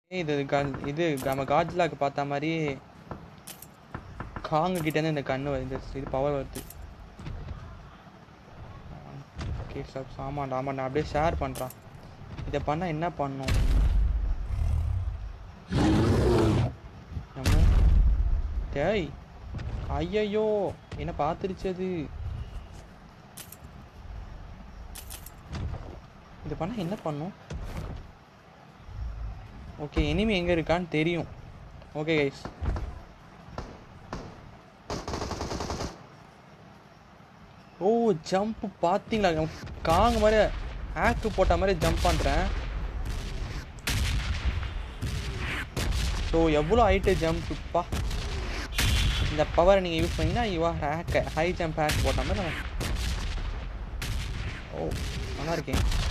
ஏய், இது கன் இது நம்ம காஜ்லாக்கு பார்த்த மாதிரி காங்கு கிட்ட இருந்து இந்த கண்ணு வருது இது பவர் வருது ஓகே சார் ஆமாண்டா ஆமாண்டா அப்படியே ஷேர் பண்ணுறான் இதை பண்ணால் என்ன பண்ணும் நம்ம டேய் ஐயையோ என்ன பார்த்துருச்சு அது இது பண்ணால் என்ன பண்ணும் ஓகே எனிமி எங்கே இருக்கான்னு தெரியும் ஓகே கைஸ் ஓ ஜம்ப் பார்த்தீங்களா காங்க மாதிரி ஆக்கு போட்ட மாதிரி ஜம்ப் பண்ணுறேன் ஸோ எவ்வளோ ஹைட்டு ஜம்ப்புப்பா இந்த பவரை நீங்கள் யூஸ் பண்ணிங்கன்னா இவா ஹேக் ஹை ஜம்ப் ஹேக் போட்ட மாதிரி நம்ம ஓ நல்லா இருக்கேன்